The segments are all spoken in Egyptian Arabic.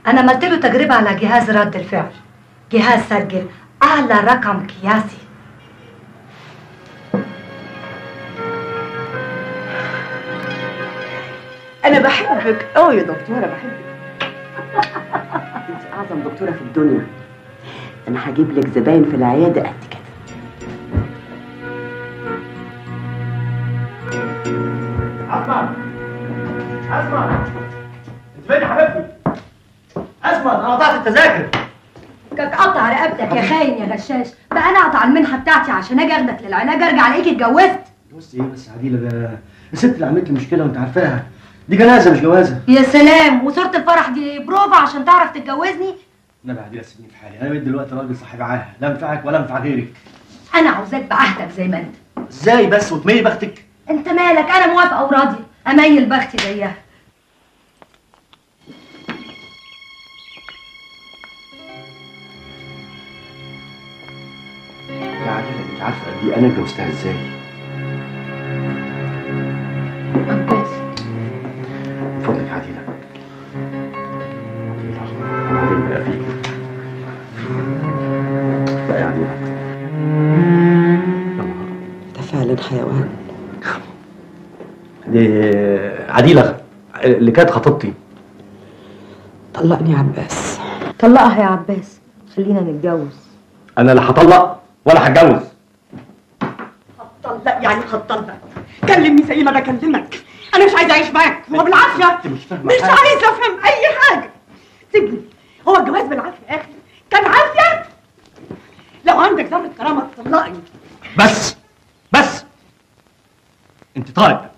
انا عملت له تجربه على جهاز رد الفعل جهاز سجل اعلى رقم قياسي انا بحبك قوي يا دكتوره بحبك انت اعظم دكتوره في الدنيا انا هجيب لك زباين في العياده قد كده اسمع اسمع انت فين يا حبيبتي اسمع انا قطعت التذاكر كك قطع رقبتك يا خاين يا غشاش بقى انا اقطع المنحه بتاعتي عشان اجي اخدك للعلاج ارجع الاقيك اتجوزت بص ايه بس يا عديله ده الست اللي عملت لي مشكله وانت عارفاها دي جنازه مش جوازه يا سلام وصورة الفرح دي بروفا عشان تعرف تتجوزني انا عديله سيبني في حالي انا بقيت دلوقتي راجل صاحب عاهه لا انفعك ولا انفع غيرك انا عاوزاك بعهدك زي ما انت ازاي بس وتميل بختك انت مالك انا موافقه وراضيه اميل بختي زيها يا عديله انت عارفه قد ايه انا اتجوزتها ازاي عباس من فضلك يا عديله عديله انا عمري ما فيك لا يا عديله ده فعلا حيوان دي عديله اللي كانت خطيبتي طلقني يا عباس طلقها يا عباس خلينا نتجوز انا لا هطلق ولا هتجوز هتطلق يعني هتطلق كلمني زي ما بكلمك انا مش عايزه اعيش معاك هو بالعافيه انت مش فاهمه مش حاجة. عايزه افهم اي حاجه سيبني هو الجواز بالعافيه يا اخي كان عافيه لو عندك ذره كرامه تطلقني بس بس انت طالق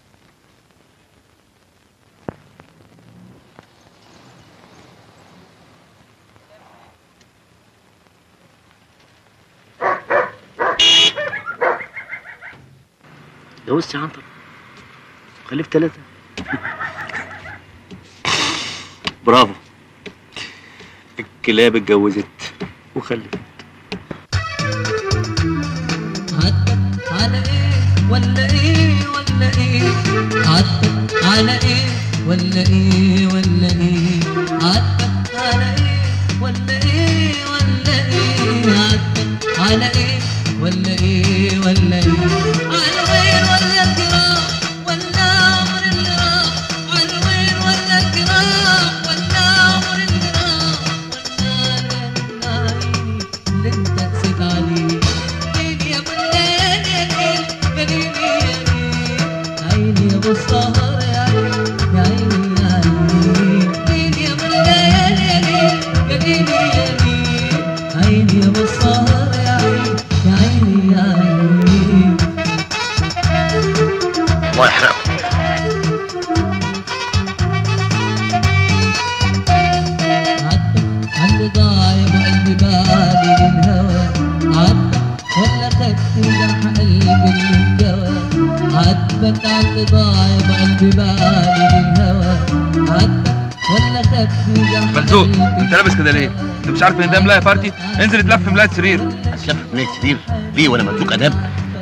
جوزت يا عنتر خلفت ثلاثة برافو الكلاب اتجوزت وخلفت عدت على ايه ولا ايه ولا ايه عدت على ايه ولا ايه ولا ايه عدت على ايه ولا ايه ولا ايه عدت على ايه ولا ايه ولا ايه على وين ولا الجراح ولا عمر اللي راح على وين ولا الجراح ولا عمر اللي راح ولا عيني اللي انت قسيت عليه ليل يا ابو الليل يا ليل يا ليل يا ليل عيني يا ابو السهر يا عيني يا عيني يا عيني ليل يا ابو الليل يا ليل يا ليل يا ليل عيني يا ابو السهر يا عيني يا عيني يا عيني الله يحرقه عدى عاللي ضايع وقلبي بالي للهوى عدى ولا خدت جرح قلبي للجوى عدت عاللي ضايع وقلبي بالي للهوى عدى ولا خدت جرح مرزوق قلبي انت لابس كده ليه؟ انت مش عارف ان ده ملاهي بارتي؟ انزل اتلف في ملاهي سرير شاف منين كتير ليه وانا مملوك اداب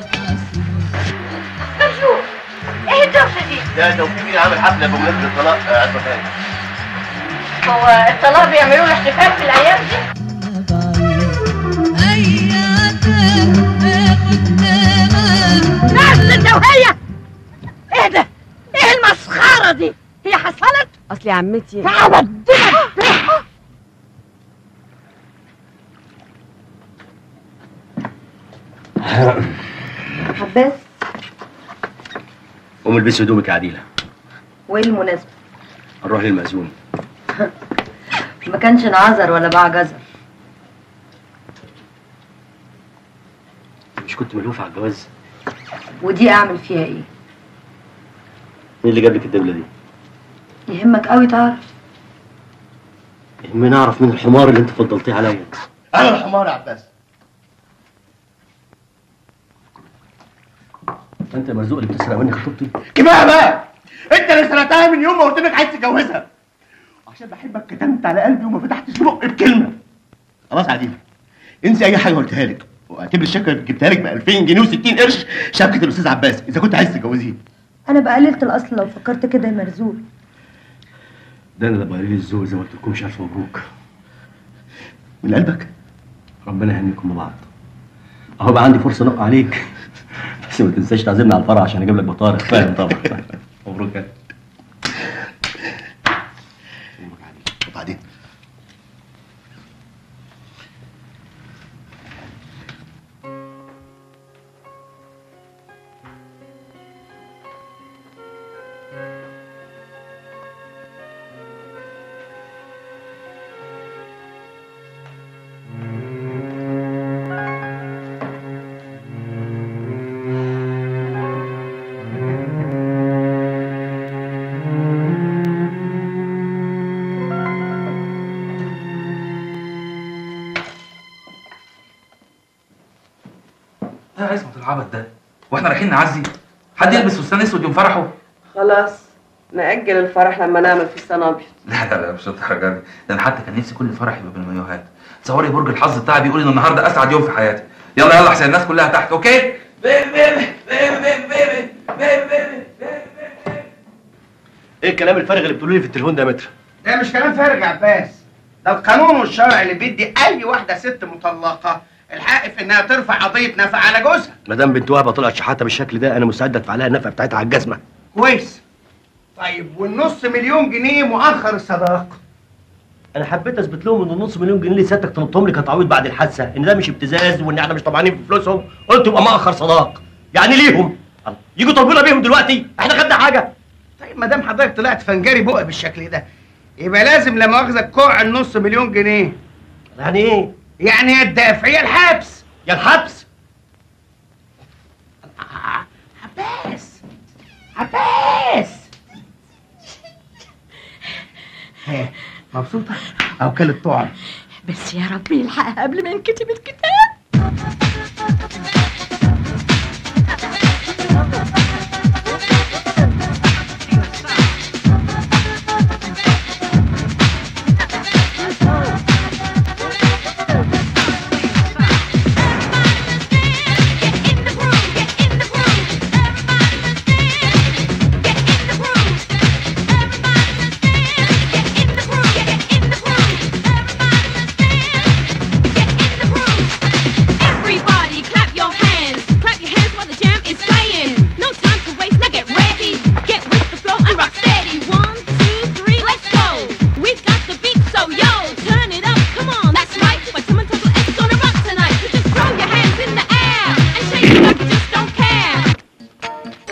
ايه الدوشه دي ده توكيل عامل حفله بمناسبه الطلاق عزمه ثاني هو الطلاق بيعملوا له احتفال في الايام دي نفس الدوهية ايه ده ايه المسخرة دي هي حصلت اصل يا عمتي تعبت عباس قوم البسي هدومك يا عديله وايه المناسبة نروح للمأذون ما كانش انعذر ولا باع جزر مش كنت ملهوف على الجواز ودي اعمل فيها ايه مين اللي جاب لك الدبله دي يهمك قوي تعرف يهمني اعرف مين الحمار اللي انت فضلتيه عليا انا الحمار يا عباس انت يا مرزوق اللي بتسرق مني خطيبتي كفايه بقى انت اللي سرقتها من يوم ما قلت لك عايز تتجوزها عشان بحبك كتمت على قلبي وما فتحتش بقي بكلمه خلاص يا عديل انسي اي حاجه قلتها لك واعتبر الشبكه اللي جبتها لك ب 2000 جنيه و60 قرش شبكه الاستاذ عباس اذا كنت عايز تتجوزيه انا بقللت الاصل لو فكرت كده يا مرزوق ده انا اللي بقى لي الذوق زي ما قلت لكم مش عارف مبروك من قلبك ربنا يهنيكم ببعض اهو بقى عندي فرصه نقع عليك بس ما تنساش تعزمني على الفرح عشان اجيب لك بطارخ فاهم طبعا مبروك يا وبعدين ايه يا عصمت العبط ده واحنا رايحين نعزي حد يلبس فستان اسود يوم فرحه خلاص نأجل الفرح لما نعمل فستان ابيض لا لا لا مش الدرجه دي ده انا حتى كان نفسي كل فرح يبقى بالمايوهات تصوري برج الحظ بتاعي بيقول ان النهارده اسعد يوم في حياتي يلا يلا عشان الناس كلها تحت اوكي بيبي بيبي بيبي بيبي بيبي بيبي ايه الكلام الفارغ اللي بتقولوا لي في التليفون ده يا متر ده مش كلام فارغ يا عباس ده القانون والشرع اللي بيدي اي واحده ست مطلقه الحق في انها ترفع قضيه نفقه على جوزها ما دام بنت وهبه طلعت شحاته بالشكل ده انا مستعد ادفع لها النفقه بتاعتها على الجزمه كويس طيب والنص مليون جنيه مؤخر الصداق انا حبيت اثبت لهم ان النص مليون جنيه اللي سيادتك طلبتهم لي كتعويض بعد الحادثه ان ده مش ابتزاز وان احنا مش طمعانين في فلوسهم قلت يبقى مأخر صداق يعني ليهم الله، يجوا طالبونا بيهم دلوقتي احنا خدنا حاجه طيب ما دام حضرتك طلعت فنجري بقى بالشكل ده يبقى لازم لا مؤاخذه كوع النص مليون جنيه يعني ايه يعني يا الدافع يا الحبس يا الحبس عباس عباس ها مبسوطة؟ أو كلت طعم بس يا رب يلحقها قبل ما ينكتب الكتاب Everybody clap your hands. Clap your hands while the jam is playing. No time to waste, now get ready. Get with the flow and rock steady. One, two, three, let's go. We've got the beat, so yo, turn it up. Come on, that's right. When someone tells us it's gonna rock tonight, so just throw your hands in the air and shake it like you just don't care.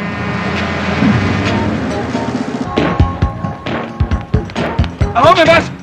اهو يا باشا